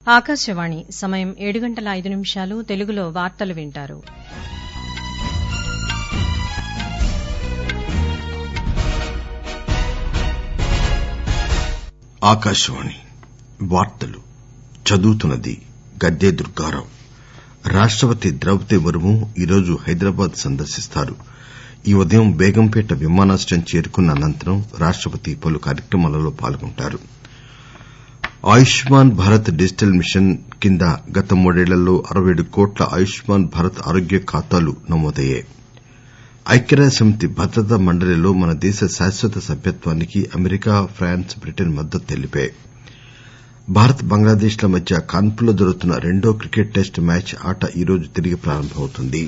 ఆకాశవాణి సమయం ఏడు గంటల ఐదు నిమిషాలు తెలుగులో వార్తలు వింటారు ఆకాశవాణి వార్తలు చదువుతున్నది గద్దె దుర్గారావు రాష్టపతి ద్రౌపది ముర్ము ఈరోజు హైదరాబాద్ సందర్శిస్తారు ఈ ఉదయం బేగంపేట విమానాశ్రయం చేరుకున్న అనంతరం రాష్టపతి పలు కార్యక్రమాలలో పాల్గొంటారు ఆయుష్మాన్ భారత్ డిజిటల్ మిషన్ కింద గత మూడేళ్లలో అరవై ఏడు కోట్ల ఆయుష్మాన్ భారత్ ఆరోగ్య ఖాతాలు నమోదయ్యాయి ఐక్యరాజ్యసమితి భద్రతా మండలిలో మన దేశ శాశ్వత సభ్యత్వానికి అమెరికా ఫ్రాన్స్ బ్రిటన్ మద్దతు తెలిపాయి భారత్ బంగ్లాదేశ్ ల మధ్య కాన్పూర్ లో జరుగుతున్న రెండో క్రికెట్ టెస్ట్ మ్యాచ్ ఆట ఈరోజు తిరిగి ప్రారంభమవుతుంది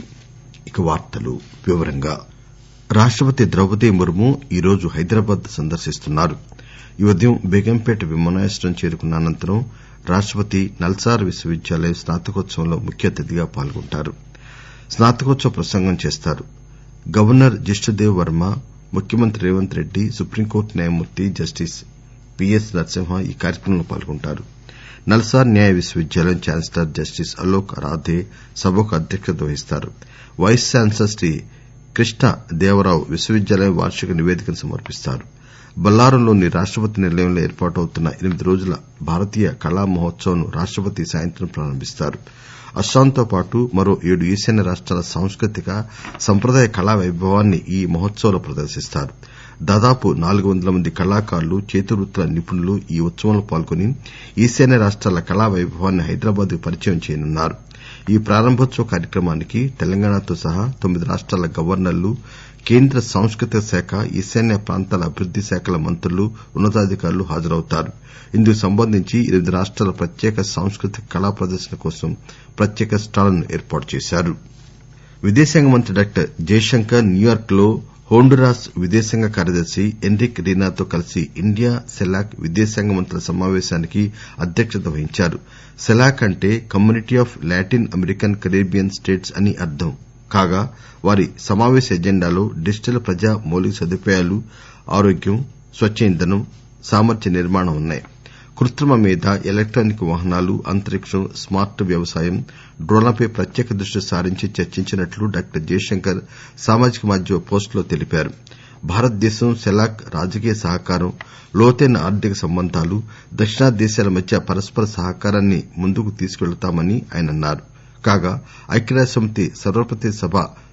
రాష్టపతి ద్రౌపది ముర్ము ఈరోజు హైదరాబాద్ సందర్శిస్తున్నారు ఈ ఉదయం బేగంపేట విమానాశ్రయం చేరుకున్న అనంతరం రాష్టపతి నల్సార్ విశ్వవిద్యాలయం స్నాతకోత్సవంలో ముఖ్య అతిథిగా పాల్గొంటారు స్నాతకోత్సవ ప్రసంగం చేస్తారు గవర్నర్ జిష్ణుదేవ్ వర్మ ముఖ్యమంత్రి రేవంత్ రెడ్డి సుప్రీంకోర్టు న్యాయమూర్తి జస్టిస్ పీఎస్ నరసింహ ఈ కార్యక్రమంలో పాల్గొంటారు నల్సార్ న్యాయ విశ్వవిద్యాలయం ఛాన్సలర్ జస్టిస్ అలోక్ రాథే సభకు అధ్యక్షత వహిస్తారు వైస్ ఛాన్సలర్ శ్రీ కృష్ణ దేవరావు విశ్వవిద్యాలయం వార్షిక నివేదికను సమర్పిస్తారు బొల్లారంలోని రాష్టపతి నిలయంలో ఏర్పాటవుతున్న ఎనిమిది రోజుల భారతీయ కళా మహోత్సవ్ ను రాష్టపతి సాయంత్రం ప్రారంభిస్తారు అస్పాంతో పాటు మరో ఏడు ఈశాన్య రాష్టాల సాంస్కృతిక సంప్రదాయ కళా వైభవాన్ని ఈ మహోత్సవ్ లో ప్రదర్శిస్తారు దాదాపు నాలుగు వందల మంది కళాకారులు చేతివృత్తుల నిపుణులు ఈ ఉత్సవంలో పాల్గొని ఈశాన్య రాష్టాల కళా వైభవాన్ని హైదరాబాద్ కు పరిచయం చేయనున్నారు ఈ ప్రారంభోత్సవ కార్యక్రమానికి తెలంగాణతో సహా తొమ్మిది రాష్టాల గవర్నర్లు కేంద్ర సాంస్కృతిక శాఖ ఈశాన్య ప్రాంతాల అభివృద్ది శాఖల మంత్రులు ఉన్న తాధికారులు హాజరవుతారు ఇందుకు సంబంధించి ఎనిమిది రాష్టాల ప్రత్యేక సాంస్కృతిక కళా ప్రదర్శన కోసం ప్రత్యేక స్టాళ్లను ఏర్పాటు చేశారు విదేశాంగ మంత్రి డాక్టర్ జయశంకర్ న్యూయార్క్ లో హోండురాస్ విదేశాంగ కార్యదర్శి ఎన్రిక్ రీనాతో కలిసి ఇండియా సెలాక్ విదేశాంగ మంత్రుల సమాపేశానికి అధ్యక్షత వహించారు సెలాక్ అంటే community of Latin American Caribbean states అని అర్థం కాగా వారి సమాపేశ ఎజెండాలో డిజిటల్ ప్రజా మౌలిక సదుపాయాలు ఆరోగ్యం స్వచ్చ ఇంధనం సామర్థ్య నిర్మాణం ఉన్నాయి కృత్రిమ మేధ ఎలక్టానిక్ వాహనాలు అంతరిక్షం స్మార్ట్ వ్యవసాయం డ్రోన్లపై ప్రత్యేక దృష్టి సారించి చర్చించినట్లు డాక్టర్ జయశంకర్ సామాజిక మాధ్యమ పోస్ట్ లో తెలిపారు భారతదేశం సెలాక్ రాజకీయ సహకారం లోతైన ఆర్థిక సంబంధాలు దక్షిణాది దేశాల మధ్య పరస్పర సహకారాన్ని ముందుకు తీసుకువెళతామని ఆయన అన్నారు కాగా ఐక్యరాజ్యసమితి సర్వప్రతినిధి సభ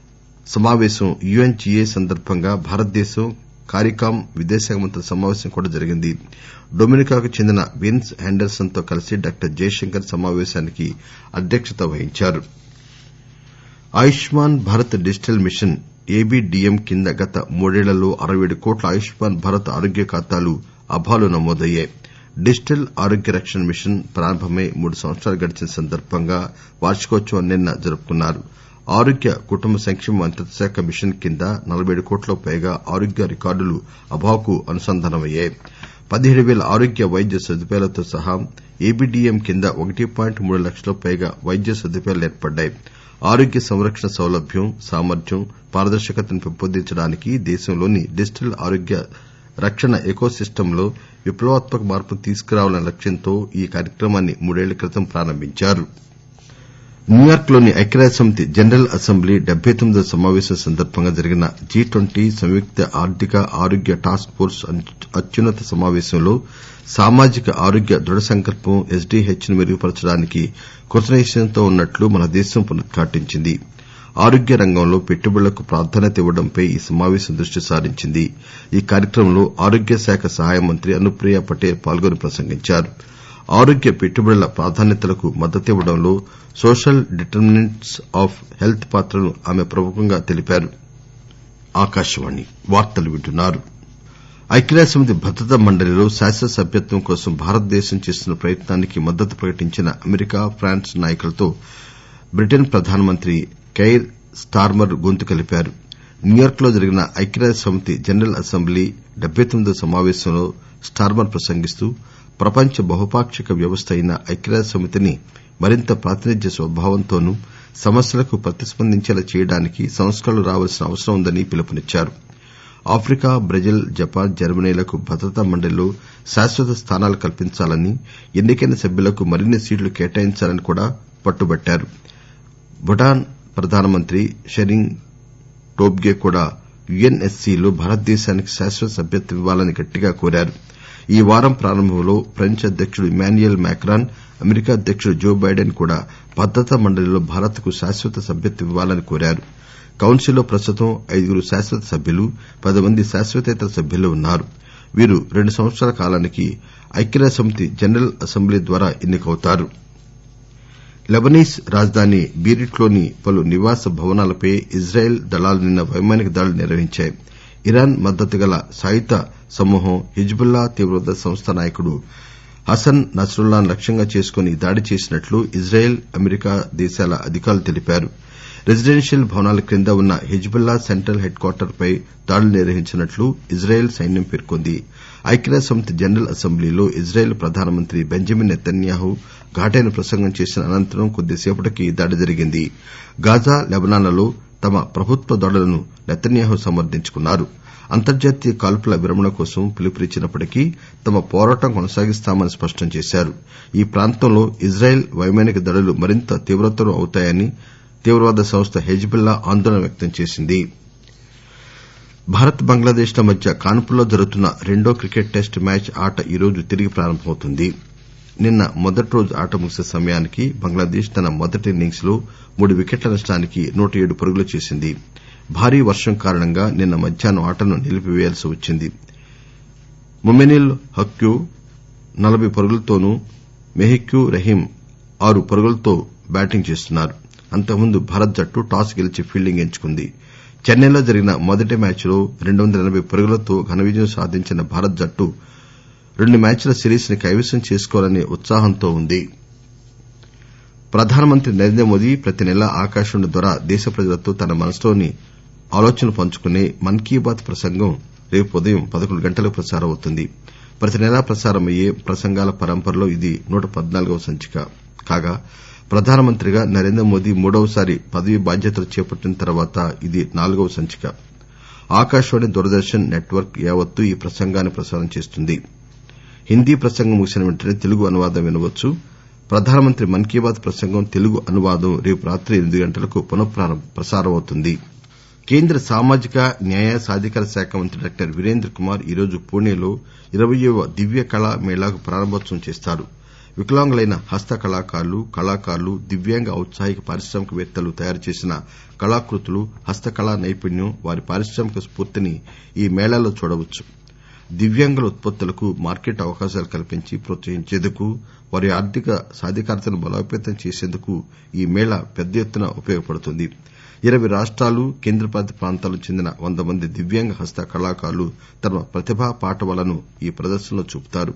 సమాపేశం యుఎన్జిఏ సందర్భంగా భారతదేశం కారికామ్ విదేశాంగ మంత్రుల సమాపేశం కూడా జరిగింది డొమినికాకు చెందిన విన్స్ హెండర్సన్ తో కలిసి డాక్టర్ జయశంకర్ సమాపేశానికి అధ్యక్షత వహించారు Ayushman Bharat digital mission ABDM కింద గత మూడేళ్లలో అరవై ఏడు కోట్ల ఆయుష్మాన్ భారత్ ఆరోగ్య ఖాతాలు అభాలో నమోదయ్యాయి డిజిటల్ ఆరోగ్య రక్షణ మిషన్ ప్రారంభమై మూడు సంవత్సరాలు గడిచిన సందర్భంగా వార్షికోత్సవం నిన్న జరుపుకున్నారు ఆరోగ్య కుటుంబ సంక్షేమ మంత్రిత్వ శాఖ మిషన్ కింద నలబై ఏడు కోట్లకు పైగా ఆరోగ్య రికార్డులు అభాకు అనుసంధానమయ్యాయి పదిహేడు పేల ఆరోగ్య వైద్య సదుపాయాలతో సహా ఏబిడిఎం కింద ఒకటి పాయింట్ మూడు లక్షలకు పైగా వైద్య సదుపాయాలు ఏర్పడ్డాయి ఆరోగ్య సంరక్షణ సౌలభ్యం సామర్థ్యం పారదర్శకతను పెంపొందించడానికి దేశంలోని డిజిటల్ ఆరోగ్య రక్షణ ఎకోసిస్టమ్ లో విప్లవాత్మక మార్పును తీసుకురావాలనే లక్ష్యంతో ఈ కార్యక్రమాన్ని మూడేళ్ల క్రితం ప్రారంభించారు న్యూయార్క్ లోని ఐక్యరాజ్యసమితి జనరల్ అసెంబ్లీ డెబ్బై తొమ్మిదవ సమాపేశం సందర్భంగా జరిగిన జి ట్వంటీ సంయుక్త ఆర్థిక ఆరోగ్య టాస్క్ ఫోర్స్ అత్యున్నత సమాపేశంలో సామాజిక ఆరోగ్య దృఢ సంకల్పం ఎస్డీహెచ్ ను మెరుగుపరచడానికి కృతనిశ్చయంతో ఉన్నట్లు మన దేశం పునరుద్ఘాటించింది ఆరోగ్య రంగంలో పెట్టుబడులకు ప్రాధాన్యత ఇవ్వడంపై ఈ సమాపేశం దృష్టి సారించింది ఈ కార్యక్రమంలో ఆరోగ్య శాఖ సహాయ మంత్రి అనుప్రియ పటేల్ పాల్గొని ప్రసంగించారు ఆరోగ్య పెట్టుబడుల ప్రాధాన్యతలకు మద్దతివ్వడంలో సోషల్ డిటర్మినెంట్స్ ఆఫ్ హెల్త్ పాత్రను ఆమె ప్రముఖంగా తెలిపారు ఐక్యరాజ్యసమితి భద్రతా మండలిలో శాశ్వత సభ్యత్వం కోసం భారతదేశం చేస్తున్న ప్రయత్నానికి మద్దతు ప్రకటించిన అమెరికా ఫ్రాన్స్ నాయకులతో బ్రిటన్ ప్రధానమంత్రి కైర్ స్టార్మర్ గొంతు కలిపారు న్యూయార్క్ లో జరిగిన ఐక్యరాజ్యసమితి జనరల్ అసెంబ్లీ డెబ్బై తొమ్మిదవ సమాపేశంలో స్టార్మర్ ప్రసంగిస్తూ ప్రపంచ బహుపాక్షిక వ్యవస్థ అయిన ఐక్యరాజ్యసమితిని మరింత ప్రాతినిధ్య స్వభావంతోనూ సమస్యలకు ప్రతిస్పందించేలా చేయడానికి సంస్కరణలు రావలసిన అవసరం ఉందని పిలుపునిచ్చారు ఆఫ్రికా బ్రెజిల్ జపాన్ జర్మనీలకు భద్రతా మండలిలో శాశ్వత స్థానాలు కల్పించాలని ఎన్నికైన సభ్యులకు మరిన్ని సీట్లు కేటాయించాలని కూడా పట్టుబట్టారు భూటాన్ ప్రధానమంత్రి షెరింగ్ టోబ్గే కూడా యుఎన్ఎస్సీలో భారతదేశానికి శాశ్వత సభ్యత్వం ఇవ్వాలని గట్టిగా కోరారు ఈ వారం ప్రారంభంలో ఫ్రెంచ్ అధ్యకుడు ఇమ్మాన్యుయల్ మాక్రాన్ అమెరికా అధ్యకుడు జో బైడెన్ కూడా భద్రతా మండలిలో భారత్ కు శాశ్వత సభ్యత్వం ఇవ్వాలని కోరారు కౌన్సిల్ లో ప్రస్తుతం ఐదుగురు శాశ్వత సభ్యులు పది మంది శాశ్వతేతర సభ్యులు ఉన్నారు వీరు రెండు సంవత్సరాల కాలానికి ఐక్యరాజ్యసమితి జనరల్ అసెంబ్లీ ద్వారా ఎన్నికవుతారు లెబనీస్ రాజధాని బీరిట్ లోని పలు నివాస భవనాలపై ఇజ్రాయెల్ దళాలు నిన్న వైమానిక దాడులు నిర్వహించాయి ఇరాన్ మద్దతు గల సాయుధ సమూహం హిజ్బుల్లా తీవ్రవాద సంస్థ నాయకుడు హసన్ నస్రుల్లాను లక్ష్యంగా చేసుకుని ఈ దాడి చేసినట్లు ఇజ్రాయెల్ అమెరికా దేశాల అధికారులు తెలిపారు రెసిడెన్షియల్ భవనాల క్రింద ఉన్న హిజ్బుల్లా సెంట్రల్ హెడ్ క్వార్టర్ పై దాడులు నిర్వహించినట్లు ఇజ్రాయెల్ సైన్యం పేర్కొంది ఐక్యరాజ్యసమితి జనరల్ అసెంబ్లీలో ఇజ్రాయెల్ ప్రధానమంత్రి బెంజమిన్ నెతన్యాహు ఘాటైన ప్రసంగం చేసిన అనంతరం కొద్దిసేపటికి ఈ దాడి జరిగింది గాజా లెబనాన్లలో తమ ప్రభుత్వ దాడులను నెతన్యాహు సమర్దించుకున్నారు అంతర్జాతీయ కాల్పుల విరమణ కోసం పిలుపునిచ్చినప్పటికీ తమ పోరాటం కొనసాగిస్తామని స్పష్టం చేశారు ఈ ప్రాంతంలో ఇజ్రాయెల్ వైమానిక దాడులు మరింత తీవ్రతరం అవుతాయని తీవ్రవాద సంస్థ హెజ్బుల్లా ఆందోళన వ్యక్తం చేసింది భారత్ బంగ్లాదేశ్ ల మధ్య కాన్పూర్ లో జరుగుతున్న రెండో క్రికెట్ టెస్ట్ మ్యాచ్ ఆట ఈరోజు తిరిగి ప్రారంభమవుతుంది నిన్న మొదటి రోజు ఆట ముగిసే సమయానికి బంగ్లాదేశ్ తన మొదటి ఇన్నింగ్స్ లో మూడు వికెట్ల నష్టానికి నూట ఏడు పరుగులు చేసింది భారీ వర్షం కారణంగా నిన్న మధ్యాహ్నం ఆటను నిలిపివేయాల్సి వచ్చింది మొమినిల్ హక్యూ నలబై పరుగులతోనూ మెహిక్యూ రహీం ఆరు పరుగులతో బ్యాటింగ్ చేస్తున్నారు అంతకుముందు భారత్ జట్టు టాస్ గెలిచి ఫీల్డింగ్ ఎంచుకుంది చెన్నైలో జరిగిన మొదటి మ్యాచ్ లో రెండు వందల ఎనబై పరుగులతో ఘన విజయం సాధించిన భారత్ జట్టు రెండు మ్యాచ్ల సిరీస్ ని కైవసం చేసుకోవాలనే ఉత్సాహంతో ఉంది ప్రధానమంత్రి నరేంద్ర మోదీ ప్రతి నెలా ఆకాశవాణి ద్వారా దేశ ప్రజలతో తన మనసులోని ఆలోచనలు పంచుకునే మన్ కీ బాత్ ప్రసంగం రేపు ఉదయం పదకొండు గంటలకు ప్రసారమవుతుంది ప్రతి నెలా ప్రసారమయ్యే ప్రసంగాల పరంపరలో ఇది నూట పద్నాలుగవ సంచిక కాగా ప్రధానమంత్రిగా నరేంద్ర మోదీ మూడవసారి పదవీ బాధ్యతలు చేపట్టిన తర్వాత ఇది నాలుగవ సంచిక ఆకాశవాణి దూరదర్శన్ నెట్వర్క్ యావత్తూ ఈ ప్రసంగాన్ని ప్రసారం చేస్తుంది హిందీ ప్రసంగం ముగిసిన వెంటనే తెలుగు అనువాదం వినవచ్చు ప్రధానమంత్రి మన్ కీ బాత్ ప్రసంగం తెలుగు అనువాదం రేపు రాత్రి ఎనిమిది గంటలకు పునః ప్రసారమవుతుంది కేంద్ర సామాజిక న్యాయ సాధికార శాఖ మంత్రి డాక్టర్ వీరేంద్ర కుమార్ ఈరోజు పూణేలో ఇరవయ్యవ దివ్య కళా మేళాకు ప్రారంభోత్సవం చేస్తారు వికలాంగులైన హస్త కళాకారులు కళాకారులు దివ్యాంగ ఔత్సాహిక పారిశ్రామికవేత్తలు తయారు చేసిన కళాకృతులు హస్తకళా నైపుణ్యం వారి పారిశ్రామిక స్పూర్తిని ఈ మేళాలో చూడవచ్చు దివ్యాంగుల ఉత్పత్తులకు మార్కెట్ అవకాశాలు కల్పించి ప్రోత్సహించేందుకు వారి ఆర్థిక సాధికారతను బలోపేతం చేసేందుకు ఈ మేళా పెద్ద ఎత్తున ఉపయోగపడుతుంది ఇరవై రాష్టాలు కేంద్రపాలిత ప్రాంతాలకు చెందిన వంద మంది దివ్యాంగ హస్త కళాకారులు తమ ప్రతిభా పాటవాలను ఈ ప్రదర్శనలో చూపుతారు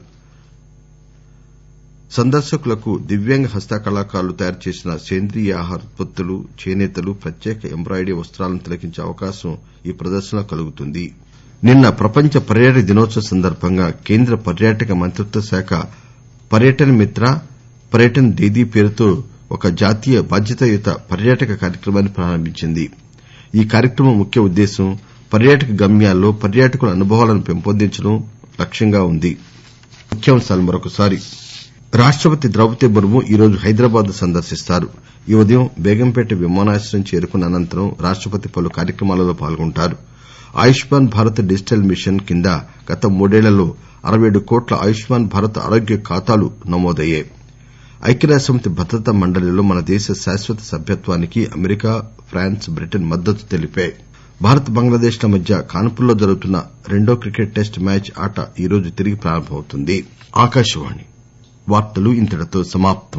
సందర్శకులకు దివ్యాంగ హస్త కళాకారులు తయారు చేసిన సేంద్రీయ ఆహార ఉత్పత్తులు చేనేతలు ప్రత్యేక ఎంబ్రాయిడరీ వస్తాలను తిలకించే అవకాశం ఈ ప్రదర్శనలో కలుగుతుంది నిన్న ప్రపంచ పర్యాటక దినోత్సవం సందర్భంగా కేంద్ర పర్యాటక మంత్రిత్వ శాఖ పర్యటన్ మిత్ర పర్యటన్ దీదీ పేరుతో ఒక జాతీయ బాధ్యతాయుత పర్యాటక కార్యక్రమాన్ని ప్రారంభించింది ఈ కార్యక్రమం ముఖ్య ఉద్దేశ్యం పర్యాటక గమ్యాల్లో పర్యాటకుల అనుభవాలను పెంపొందించడం లక్ష్యంగా ఉంది రాష్టపతి ద్రౌపది ముర్ము ఈరోజు హైదరాబాద్ సందర్శిస్తారు ఈ ఉదయం బేగంపేట విమానాశ్రయం చేరుకున్న అనంతరం రాష్టపతి పలు కార్యక్రమాలలో పాల్గొంటారు ఆయుష్మాన్ భారత్ డిజిటల్ మిషన్ కింద గత మూడేళ్లలో అరవై ఏడు కోట్ల ఆయుష్మాన్ భారత్ ఆరోగ్య ఖాతాలు నమోదయ్యాయి ఐక్యరాజ్యసమితి భద్రతా మండలిలో మన దేశ శాశ్వత సభ్యత్వానికి అమెరికా ఫ్రాన్స్ బ్రిటన్ మద్దతు తెలిపాయి భారత్ బంగ్లాదేశ్ ల మధ్య కాన్పూర్ లో జరుగుతున్న రెండో క్రికెట్ టెస్ట్ మ్యాచ్ ఆట ఈరోజు తిరిగి ప్రారంభమవుతుంది